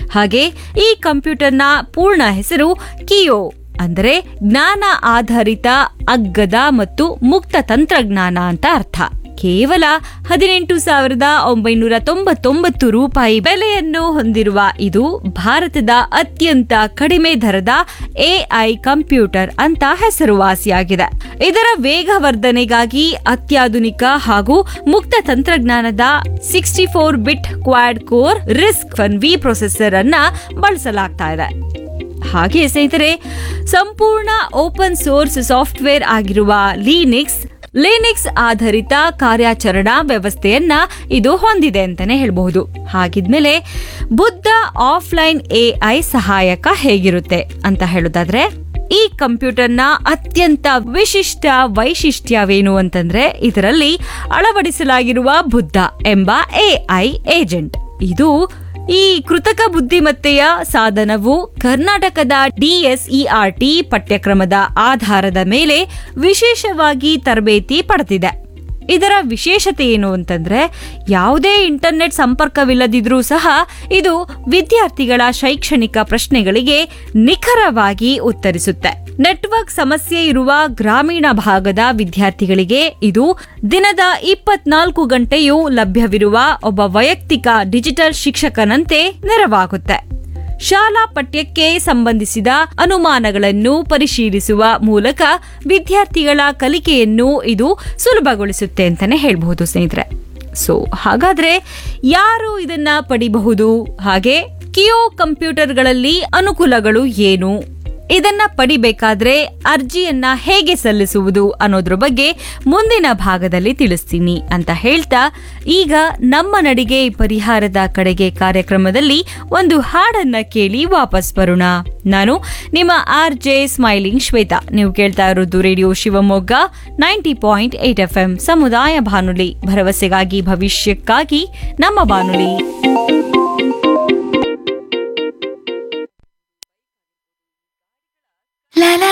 ಹಾಗೆ ಈ ಕಂಪ್ಯೂಟರ್ನ ಪೂರ್ಣ ಹೆಸರು ಕಿಯೋ ಅಂದರೆ ಜ್ಞಾನ ಆಧಾರಿತ ಅಗ್ಗದ ಮತ್ತು ಮುಕ್ತ ತಂತ್ರಜ್ಞಾನ ಅಂತ ಅರ್ಥ ಕೇವಲ ಹದಿನೆಂಟು ಸಾವಿರದ ಒಂಬೈನೂರ ತೊಂಬತ್ತೊಂಬತ್ತು ರೂಪಾಯಿ ಬೆಲೆಯನ್ನು ಹೊಂದಿರುವ ಇದು ಭಾರತದ ಅತ್ಯಂತ ಕಡಿಮೆ ದರದ ಎಐ ಕಂಪ್ಯೂಟರ್ ಅಂತ ಹೆಸರುವಾಸಿಯಾಗಿದೆ ಇದರ ವೇಗವರ್ಧನೆಗಾಗಿ ಅತ್ಯಾಧುನಿಕ ಹಾಗೂ ಮುಕ್ತ ತಂತ್ರಜ್ಞಾನದ sixty four bit quad core RISC V processor ಅನ್ನ ಬಳಸಲಾಗ್ತಾ ಇದೆ ಹಾಗೆ ಸ್ನೇಹಿತರೆ ಸಂಪೂರ್ಣ ಓಪನ್ ಸೋರ್ಸ್ ಸಾಫ್ಟ್ವೇರ್ ಆಗಿರುವ ಲೀನಿಕ್ಸ್ ಲಿನಿಕ್ಸ್ ಆಧಾರಿತ ಕಾರ್ಯಾಚರಣಾ ವ್ಯವಸ್ಥೆಯನ್ನ ಇದು ಹೊಂದಿದೆ ಅಂತಾನೆ ಹೇಳಬಹುದು ಹಾಗಿದ್ಮೇಲೆ ಬುದ್ಧ ಆಫ್ಲೈನ್ ಎಐ ಸಹಾಯಕ ಹೇಗಿರುತ್ತೆ ಅಂತ ಹೇಳೋದಾದ್ರೆ ಈ ಕಂಪ್ಯೂಟರ್ನ ಅತ್ಯಂತ ವಿಶಿಷ್ಟ ವೈಶಿಷ್ಟ್ಯವೇನು ಅಂತಂದ್ರೆ ಇದರಲ್ಲಿ ಅಳವಡಿಸಲಾಗಿರುವ ಬುದ್ಧ ಎಂಬ ಎಐ ಏಜೆಂಟ್ ಇದು ಈ ಕೃತಕ ಬುದ್ಧಿಮತ್ತೆಯ ಸಾಧನವು ಕರ್ನಾಟಕದ ಡಿಎಸ್ಇಆರ್ಟಿ ಪಠ್ಯಕ್ರಮದ ಆಧಾರದ ಮೇಲೆ ವಿಶೇಷವಾಗಿ ತರಬೇತಿ ಪಡೆದಿದೆ ಇದರ ವಿಶೇಷತೆ ಏನು ಅಂತಂದ್ರೆ ಯಾವುದೇ ಇಂಟರ್ನೆಟ್ ಸಂಪರ್ಕವಿಲ್ಲದಿದ್ರೂ ಸಹ ಇದು ವಿದ್ಯಾರ್ಥಿಗಳ ಶೈಕ್ಷಣಿಕ ಪ್ರಶ್ನೆಗಳಿಗೆ ನಿಖರವಾಗಿ ಉತ್ತರಿಸುತ್ತೆ ನೆಟ್ವರ್ಕ್ ಸಮಸ್ಯೆ ಇರುವ ಗ್ರಾಮೀಣ ಭಾಗದ ವಿದ್ಯಾರ್ಥಿಗಳಿಗೆ ಇದು ದಿನದ ಇಪ್ಪತ್ನಾಲ್ಕು ಗಂಟೆಯೂ ಲಭ್ಯವಿರುವ ಒಬ್ಬ ವೈಯಕ್ತಿಕ ಡಿಜಿಟಲ್ ಶಿಕ್ಷಕನಂತೆ ನೆರವಾಗುತ್ತೆ ಶಾಲಾ ಪಠ್ಯಕ್ಕೆ ಸಂಬಂಧಿಸಿದ ಅನುಮಾನಗಳನ್ನು ಪರಿಶೀಲಿಸುವ ಮೂಲಕ ವಿದ್ಯಾರ್ಥಿಗಳ ಕಲಿಕೆಯನ್ನು ಇದು ಸುಲಭಗೊಳಿಸುತ್ತೆ ಅಂತಾನೆ ಹೇಳ್ಬಹುದು ಸ್ನೇಹಿತರೆ ಸೊ ಹಾಗಾದ್ರೆ ಯಾರು ಇದನ್ನ ಪಡಿಬಹುದು ಹಾಗೆ ಕಿಯೋ ಕಂಪ್ಯೂಟರ್ಗಳಲ್ಲಿ ಅನುಕೂಲಗಳು ಏನು ಇದನ್ನ ಪಡಿಬೇಕಾದ್ರೆ ಅರ್ಜಿಯನ್ನ ಹೇಗೆ ಸಲ್ಲಿಸುವುದು ಅನ್ನೋದ್ರ ಬಗ್ಗೆ ಮುಂದಿನ ಭಾಗದಲ್ಲಿ ತಿಳಿಸ್ತೀನಿ ಅಂತ ಹೇಳ್ತಾ ಈಗ ನಮ್ಮ ನಡಿಗೆ ಪರಿಹಾರದ ಕಡೆಗೆ ಕಾರ್ಯಕ್ರಮದಲ್ಲಿ ಒಂದು ಹಾಡನ್ನ ಕೇಳಿ ವಾಪಸ್ ಬರೋಣ ನಾನು ನಿಮ್ಮ ಆರ್ ಜೆ ಸ್ಮೈಲಿಂಗ್ ಶ್ವೇತಾ ನೀವು ಕೇಳ್ತಾ ಇರೋದು radio Shivamogga ninety point eight F M ಸಮುದಾಯ ಬಾನುಲಿ ಭರವಸೆಗಾಗಿ ಭವಿಷ್ಯಕ್ಕಾಗಿ ನಮ್ಮ ಬಾನುಲಿ